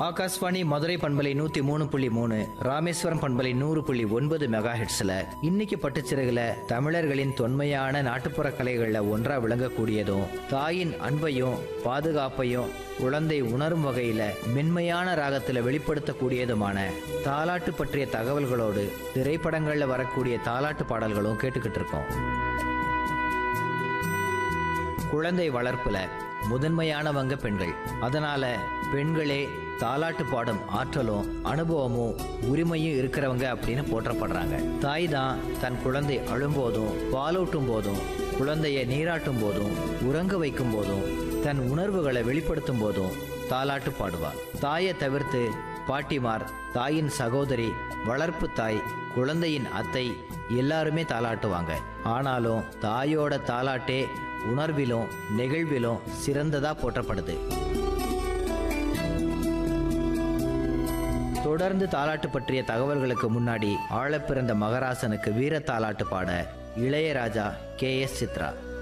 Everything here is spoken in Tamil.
ஆகாஷ்வாணி மதுரை பண்பலை நூத்தி மூணு புள்ளி மூணு ராமேஸ்வரம் பண்பலை நூறு புள்ளி ஒன்பது மெகா ஹெட்ஸ்ல இன்னைக்கு பட்டுச்சிறகுல தமிழர்களின் தொன்மையான நாட்டுப்புற கலைகள்ல ஒன்றா விளங்கக்கூடியதும் தாயின் அன்பையும் பாதுகாப்பையும் குழந்தை உணரும் வகையில மென்மையான ராகத்துல வெளிப்படுத்தக்கூடியதுமான தாலாட்டு பற்றிய தகவல்களோடு திரைப்படங்கள்ல வரக்கூடிய தாலாட்டு பாடல்களும் கேட்டுக்கிட்டு இருக்கோம் குழந்தை வளர்ப்புல முதன்மையானவங்க பெண்கள் அதனால பெண்களே தாலாட்டு பாடும் ஆற்றலும் அனுபவமும் உரிமையும் இருக்கிறவங்க அப்படின்னு போற்றப்படுறாங்க தாய் தான் தன் குழந்தை அழும்போதும் பாலூட்டும் போதும் குழந்தைய நீராட்டும் போதும் உறங்க வைக்கும் போதும் தன் உணர்வுகளை வெளிப்படுத்தும் போதும் தாலாட்டு பாடுவார் தாயை தவிர்த்து பாட்டிமார் தாயின் சகோதரி வளர்ப்பு தாய் குழந்தையின் அத்தை எல்லாருமே தாலாட்டுவாங்க ஆனாலும் தாயோட தாலாட்டே உணர்விலும் நெகிழ்விலும் சிறந்ததா போற்றப்படுது தொடர்ந்து தாலாட்டு பற்றிய தகவல்களுக்கு முன்னாடி ஆழப்பிறந்த மகராசனுக்கு வீர தாலாட்டு பாட இளையராஜா கே எஸ் சித்ரா